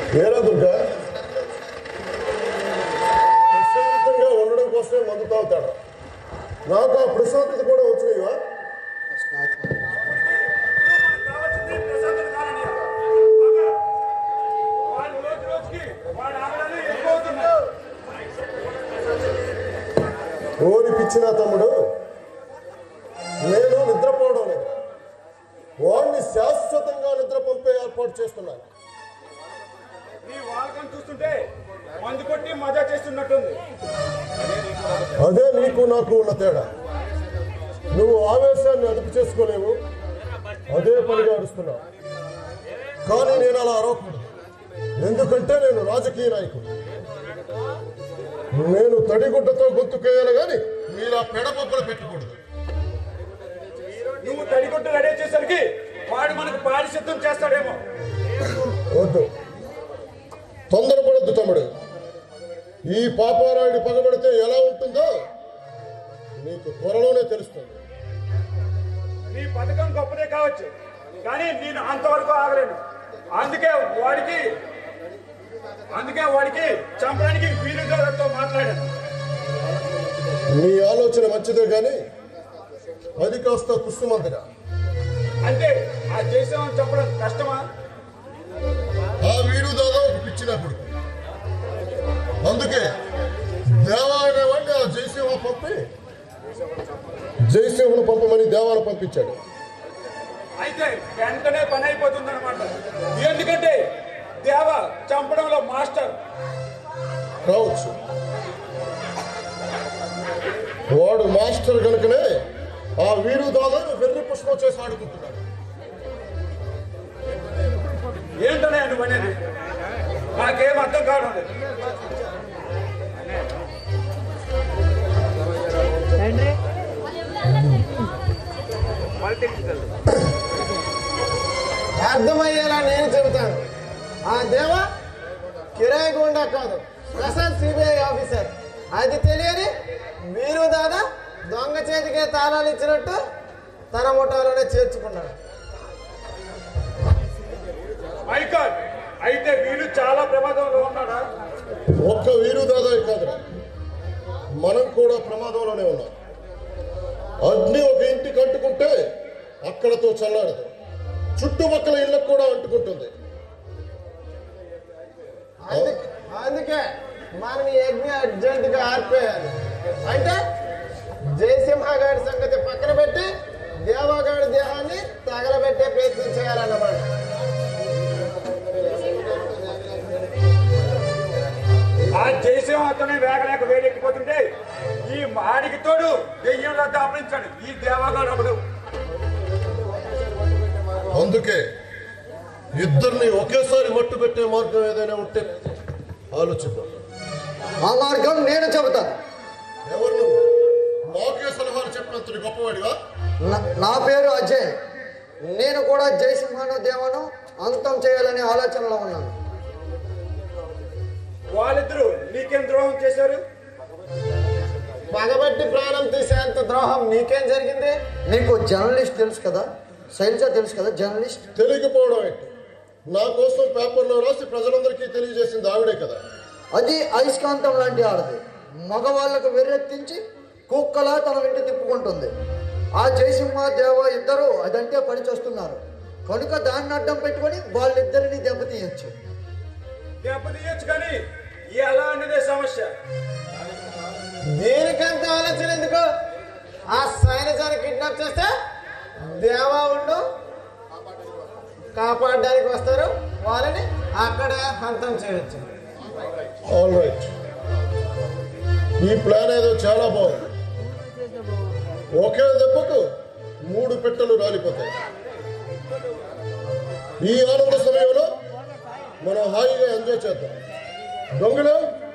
ఏరా దుర్గా ప్రశాంతంగా ఉండడం కోసమే మందు తాగుతాడు నాకు ఆ ప్రశాంతత కూడా వచ్చినాయివా కావాల్సింది ప్రశాంతత కాలనీ. వాడు రోజు రోజుకి వాడు ఆగడాలు ఎక్కువ అవుతున్నాయి. ఓరి పిచ్చిన తమ్ముడు నేను నిద్రపోవడం లేదు వాడిని శాశ్వతంగా నిద్ర పంపే ఏర్పాటు చేస్తున్నాను నీ వాలకం చూస్తుంటే మందు కొట్టి మజా చేస్తున్నట్టుంది అదే నీకు నాకు ఉన్న తేడా నువ్వు ఆవేశాన్ని అదుపు చేసుకోలేవు అదే పనిగా అరుస్తున్నావు కానీ నేను అలా అరవకూడదు ఎందుకంటే నేను రాజకీయ నాయకుడు నేను తడిగుడ్డతో గొంతుకేయాలి కానీ మీరా పెడపప్పులు పెట్టకూడదు నువ్వు తడిగొట్టు రెడీ చేసరికి వాడు మనకు పాడి సిద్ధం చేస్తాడేమో వద్దు తొందరపడద్దు తమ్ముడు ఈ పాపారాయుడు పగబడితే ఎలా ఉంటుందో నీకు త్వరలోనే తెలుస్తుంది నీ పథకం గొప్పదే కావచ్చు కానీ నేను అంతవరకు ఆగలేను అందుకే వాడికి అందుకే వాడికి చంపడానికి వీలుతో మాట్లాడాను నీ ఆలోచన మంచిదే కానీ అది కాస్త కుస్తుమంతగా అంటే ఆ దేశం చంపడం కష్టమా ఆ వీడు దాదా ఒక పిచ్చినప్పుడు అందుకే దేవా అనేవాడిని ఆ జయసింహ పంపి జయసింహను పంపమని దేవాను పంపించాడు అయితే వెంటనే పని అయిపోతుంది అనమాట ఎందుకంటే దేవ చంపడంలో మాస్టర్ కావచ్చు వాడు మాస్టర్ కనుకనే ఆ వీడు దాదాపు వెర్రి పుష్పం చేసి ఆడుకుంటున్నాడు ఏంటనే నువ్వు అనేది నాకేం అర్థం కావడం లేదు అర్థమయ్యేలా నేను చెబుతాను ఆ దేవ కిరాయి గుండా కాదు స్పెషల్ సిబిఐ ఆఫీసర్ అది తెలియని మీరు దాదా దొంగ చేతికే తాళాలు ఇచ్చినట్టు తన ముఠాలోనే చేర్చుకున్నాడు మై గాడ్ అయితే వీడు చాలా ప్రమాదంలో ఉన్నాడా ఒక్క వీరు దాదాపు కాదురా మనం కూడా ప్రమాదంలోనే ఉన్నాం అగ్ని ఒక ఇంటికి అంటుకుంటే అక్కడతో చల్లారదు చుట్టుపక్కల ఇళ్ళకు కూడా అంటుకుంటుంది అందుకే అందుకే మనం ఈ యజ్ఞ అర్జెంట్ గా ఆర్పేయాలి అంటే జయసింహ గారి సంగతి పక్కన పెట్టి దేవగాడి దేహాన్ని తగలబెట్టే ప్రయత్నం చేయాలన్నమాట ఆ జయసింహ అతనే వేగలేక వేడెక్కిపోతుంటే ఈ మాడికి తోడు దెయ్యంలో దాపరించాడు ఈ దేవగాడు ఒకడు అందుకే ఇద్దరిని ఒకేసారి మట్టు పెట్టే మార్గం ఏదైనా ఉంటే ఆలోచిద్దాం ఆ మార్గం నేను చెబుతాను ఎవరు నువ్వు నాకే సలహాలు చెప్పినంతటి గొప్పవాడిగా నా- నా పేరు అజయ్ నేను కూడా జయసింహను దేవను అంతం చేయాలనే ఆలోచనలో ఉన్నాను వాళ్ళిద్దరూ నీకేం ద్రోహం చేశారు పగబట్టి ప్రాణం తీసేంత ద్రోహం నీకేం జరిగింది నీకు జర్నలిస్ట్ తెలుసు కదా శైలజ తెలుసు కదా జర్నలిస్ట్ తెలియకపోవడం ఏంటి నా కోసం పేపర్లో రాసి ప్రజలందరికీ తెలియజేసింది ఆవిడే కదా అది అయస్కాంతం లాంటి ఆడది మగవాళ్లకు వెర్రెత్తించి కుక్కలా తన వెంట తిప్పుకుంటుంది ఆ జయసింహ దేవ ఇద్దరు అదంటే పని చేస్తున్నారు కనుక దాన్ని అడ్డం పెట్టుకొని వాళ్ళిద్దరిని దెబ్బతీయచ్చు దెబ్బతీయచ్చు కానీ ఎలా అనేదే సమస్య దీనికంత ఆలోచన ఎందుకు ఆ శైలజాన్ని కిడ్నాప్ చేస్తే దేవా ఉండు కాపాడడానికి వస్తారు వాళ్ళని అక్కడే హంతం చేయొచ్చు ఆల్ రైట్ ఈ ప్లాన్ ఏదో చాలా బాగుంది ఒకే దెబ్బకు మూడు పెట్టెలు రాలిపోతాయి ఈ ఆనంద సమయంలో మనం హాయిగా ఎంజాయ్ చేద్దాం దొంగలు